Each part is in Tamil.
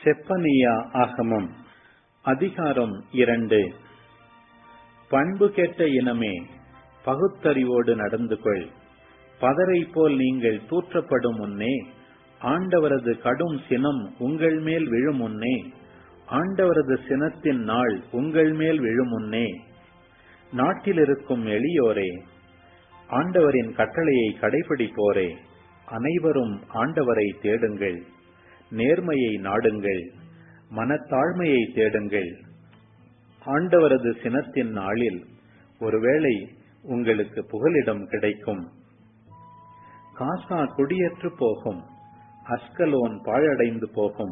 செப்பனியா ஆகமம் அதிகாரம் இரண்டு பண்பு கெட்ட இனமே பகுத்தறிவோடு நடந்து கொள் பதரை போல் நீங்கள் தூற்றப்படும் முன்னே ஆண்டவரது கடும் சினம் உங்கள் மேல் விழும் முன்னே ஆண்டவரது சினத்தின் நாள் உங்கள் மேல் விழும் முன்னே நாட்டில் இருக்கும் எளியோரே ஆண்டவரின் கட்டளையை கடைபிடிப்போரே அனைவரும் ஆண்டவரை தேடுங்கள் நேர்மையை நாடுங்கள் மனத்தாழ்மையை தேடுங்கள் ஆண்டவரது சினத்தின் நாளில் ஒருவேளை உங்களுக்கு புகலிடம் கிடைக்கும் காசா குடியற்று போகும் அஸ்கலோன் பாழடைந்து போகும்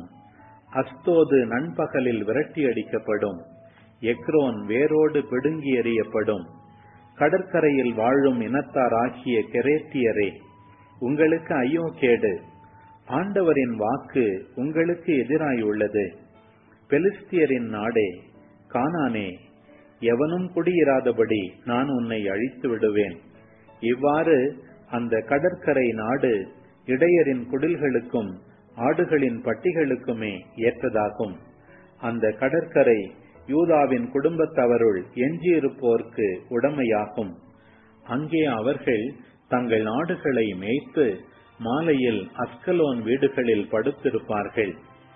அஸ்தோது நண்பகலில் விரட்டி அடிக்கப்படும் எக்ரோன் வேரோடு பிடுங்கி எறியப்படும் கடற்கரையில் வாழும் இனத்தாராகிய கெரேத்தியரே உங்களுக்கு ஐயோ கேடு ஆண்டவரின் வாக்கு உங்களுக்கு எதிராய் உள்ளது பெலிஸ்தியரின் நாடே கானானே எவனும் குடியிராதபடி நான் உன்னை அழித்து விடுவேன் இவ்வாறு அந்த கடற்கரை நாடு இடையரின் குடில்களுக்கும் ஆடுகளின் பட்டிகளுக்குமே ஏற்றதாகும் அந்த கடற்கரை யூதாவின் குடும்பத்தவருள் எஞ்சியிருப்போர்க்கு உடமையாகும் அங்கே அவர்கள் தங்கள் ஆடுகளை மேய்த்து மாலையில் அஸ்கலோன் வீடுகளில் படுத்திருப்பார்கள்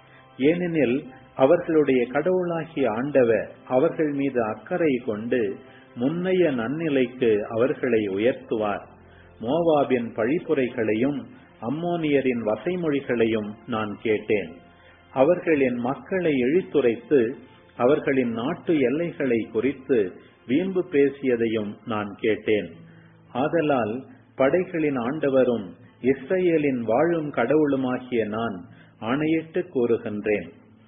ஏனெனில் அவர்களுடைய கடவுளாகிய ஆண்டவர் அவர்கள் மீது அக்கறை கொண்டு முன்னைய நன்னிலைக்கு அவர்களை உயர்த்துவார் மோவாபின் பழிப்புரைகளையும் அம்மோனியரின் வசைமொழிகளையும் நான் கேட்டேன் அவர்கள் என் மக்களை இழித்துரைத்து அவர்களின் நாட்டு எல்லைகளை குறித்து வீம்பு பேசியதையும் நான் கேட்டேன் ஆதலால் படைகளின் ஆண்டவரும் இஸ்ரேலின் வாழும் கடவுளுமாகிய நான் ஆணையிட்டு கூறுகின்றேன்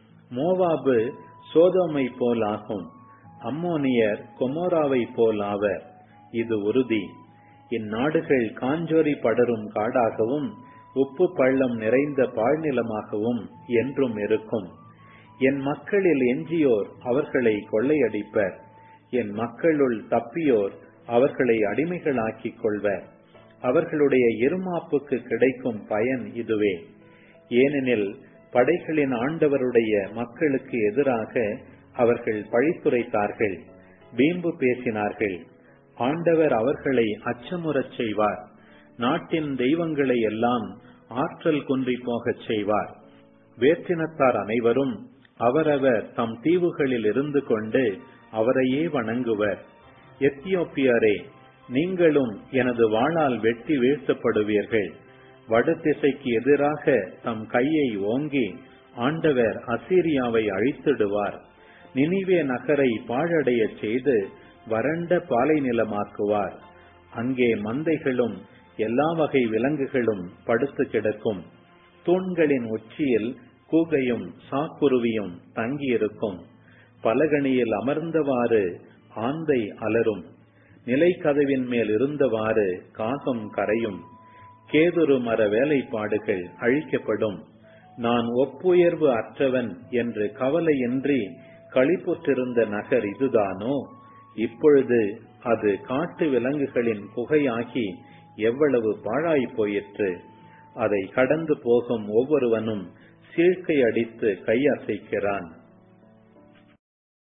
மோவாபு சோதோமை போல் ஆகும் அம்மோனியர் கொமோராவை போல் ஆவர் இது உறுதி இந்நாடுகள் காஞ்சோரி படரும் காடாகவும் உப்பு பள்ளம் நிறைந்த பாழ்நிலமாகவும் என்றும் இருக்கும் என் மக்களில் எஞ்சியோர் அவர்களை கொள்ளையடிப்பர் என் மக்களுள் தப்பியோர் அவர்களை அடிமைகளாக்கிக் கொள்வர் அவர்களுடைய இருமாப்புக்கு கிடைக்கும் பயன் இதுவே ஏனெனில் படைகளின் ஆண்டவருடைய மக்களுக்கு எதிராக அவர்கள் பழித்துரைத்தார்கள் வீம்பு பேசினார்கள் ஆண்டவர் அவர்களை அச்சமுறச் செய்வார் நாட்டின் தெய்வங்களை எல்லாம் ஆற்றல் குன்றி போகச் செய்வார் வேற்றினத்தார் அனைவரும் அவரவர் தம் தீவுகளில் இருந்து கொண்டு அவரையே வணங்குவர் எத்தியோப்பியரே நீங்களும் எனது வாளால் வெட்டி வீழ்த்தப்படுவீர்கள் வடதிசைக்கு எதிராக தம் கையை ஓங்கி ஆண்டவர் அசீரியாவை அழித்திடுவார் நினிவே நகரை பாழடைய செய்து வறண்ட பாலை நிலமாக்குவார் அங்கே மந்தைகளும் எல்லா வகை விலங்குகளும் படுத்து கிடக்கும் தூண்களின் உச்சியில் கூகையும் சாக்குருவியும் தங்கியிருக்கும் பலகணியில் அமர்ந்தவாறு ஆந்தை அலரும் நிலைக்கதவின் மேல் இருந்தவாறு காகம் கரையும் கேதுரு மர வேலைப்பாடுகள் அழிக்கப்படும் நான் ஒப்புயர்வு அற்றவன் என்று கவலையின்றி களிப்புற்றிருந்த நகர் இதுதானோ இப்பொழுது அது காட்டு விலங்குகளின் குகையாகி எவ்வளவு பாழாய் போயிற்று அதை கடந்து போகும் ஒவ்வொருவனும் சீழ்க்கை அடித்து கையசைக்கிறான்